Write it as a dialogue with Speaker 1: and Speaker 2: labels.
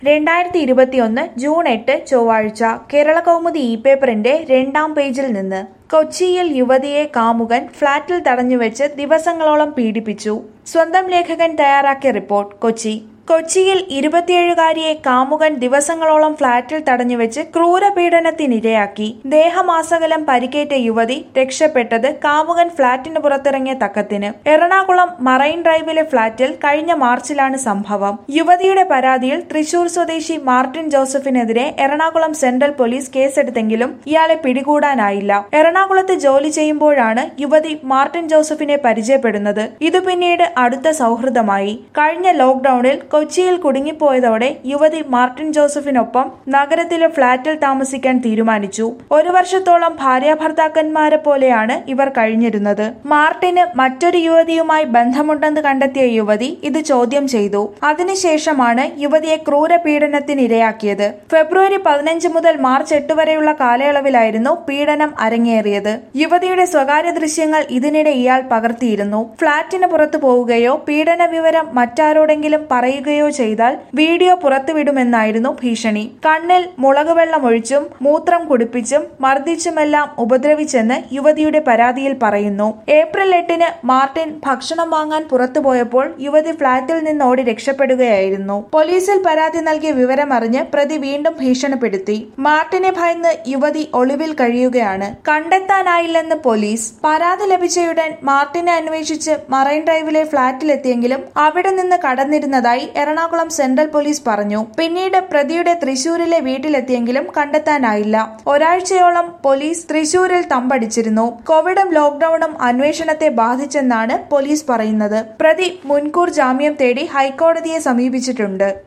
Speaker 1: രണ്ടായിരത്തി ഇരുപത്തിയൊന്ന് ജൂൺ എട്ട് ചൊവ്വാഴ്ച കേരള കൗമുദി ഇ പേപ്പറിന്റെ രണ്ടാം പേജിൽ നിന്ന് കൊച്ചിയിൽ യുവതിയെ കാമുകൻ ഫ്ളാറ്റിൽ തടഞ്ഞുവെച്ച് ദിവസങ്ങളോളം പീഡിപ്പിച്ചു സ്വന്തം ലേഖകൻ തയ്യാറാക്കിയ റിപ്പോർട്ട് കൊച്ചി കൊച്ചിയിൽ ഇരുപത്തിയേഴുകാരിയെ കാമുകൻ ദിവസങ്ങളോളം ഫ്ളാറ്റിൽ തടഞ്ഞുവെച്ച് ക്രൂരപീഡനത്തിനിരയാക്കി ദേഹമാസകലം പരിക്കേറ്റ യുവതി രക്ഷപ്പെട്ടത് കാമുകൻ ഫ്ളാറ്റിന് പുറത്തിറങ്ങിയ തക്കത്തിന് എറണാകുളം മറൈൻ ഡ്രൈവിലെ ഫ്ളാറ്റിൽ കഴിഞ്ഞ മാർച്ചിലാണ് സംഭവം യുവതിയുടെ പരാതിയിൽ തൃശൂർ സ്വദേശി മാർട്ടിൻ ജോസഫിനെതിരെ എറണാകുളം സെൻട്രൽ പോലീസ് കേസെടുത്തെങ്കിലും ഇയാളെ പിടികൂടാനായില്ല എറണാകുളത്ത് ജോലി ചെയ്യുമ്പോഴാണ് യുവതി മാർട്ടിൻ ജോസഫിനെ പരിചയപ്പെടുന്നത് ഇത് പിന്നീട് അടുത്ത സൗഹൃദമായി കഴിഞ്ഞ ലോക്ഡൌണിൽ കൊച്ചിയിൽ കുടുങ്ങിപ്പോയതോടെ യുവതി മാർട്ടിൻ ജോസഫിനൊപ്പം നഗരത്തിലെ ഫ്ളാറ്റിൽ താമസിക്കാൻ തീരുമാനിച്ചു ഒരു വർഷത്തോളം ഭാര്യാഭർത്താക്കന്മാരെ പോലെയാണ് ഇവർ കഴിഞ്ഞിരുന്നത് മാർട്ടിന് മറ്റൊരു യുവതിയുമായി ബന്ധമുണ്ടെന്ന് കണ്ടെത്തിയ യുവതി ഇത് ചോദ്യം ചെയ്തു അതിനുശേഷമാണ് യുവതിയെ ക്രൂരപീഡനത്തിനിരയാക്കിയത് ഫെബ്രുവരി പതിനഞ്ച് മുതൽ മാർച്ച് എട്ട് വരെയുള്ള കാലയളവിലായിരുന്നു പീഡനം അരങ്ങേറിയത് യുവതിയുടെ സ്വകാര്യ ദൃശ്യങ്ങൾ ഇതിനിടെ ഇയാൾ പകർത്തിയിരുന്നു ഫ്ളാറ്റിന് പുറത്തു പോവുകയോ പീഡന വിവരം മറ്റാരോടെങ്കിലും പറയുകയോ ചെയ്താൽ വീഡിയോ പുറത്തുവിടുമെന്നായിരുന്നു ഭീഷണി കണ്ണിൽ മുളക് വെള്ളം ഒഴിച്ചും മൂത്രം കുടിപ്പിച്ചും മർദ്ദിച്ചുമെല്ലാം ഉപദ്രവിച്ചെന്ന് യുവതിയുടെ പരാതിയിൽ പറയുന്നു ഏപ്രിൽ എട്ടിന് മാർട്ടിൻ ഭക്ഷണം വാങ്ങാൻ പുറത്തുപോയപ്പോൾ യുവതി ഫ്ളാറ്റിൽ നിന്നോടി രക്ഷപ്പെടുകയായിരുന്നു പോലീസിൽ പരാതി നൽകിയ വിവരമറിഞ്ഞ് പ്രതി വീണ്ടും ഭീഷണിപ്പെടുത്തി മാർട്ടിനെ ഭയന്ന് യുവതി ഒളിവിൽ കഴിയുകയാണ് കണ്ടെത്താനായില്ലെന്ന് പോലീസ് പരാതി ലഭിച്ചയുടൻ മാർട്ടിനെ അന്വേഷിച്ച് മറൈൻ ഡ്രൈവിലെ ഫ്ളാറ്റിലെത്തിയെങ്കിലും അവിടെ നിന്ന് കടന്നിരുന്നതായി എറണാകുളം സെൻട്രൽ പോലീസ് പറഞ്ഞു പിന്നീട് പ്രതിയുടെ തൃശൂരിലെ വീട്ടിലെത്തിയെങ്കിലും കണ്ടെത്താനായില്ല ഒരാഴ്ചയോളം പോലീസ് തൃശൂരിൽ തമ്പടിച്ചിരുന്നു കോവിഡും ലോക്ഡൌണും അന്വേഷണത്തെ ബാധിച്ചെന്നാണ് പോലീസ് പറയുന്നത് പ്രതി മുൻകൂർ ജാമ്യം തേടി ഹൈക്കോടതിയെ സമീപിച്ചിട്ടുണ്ട്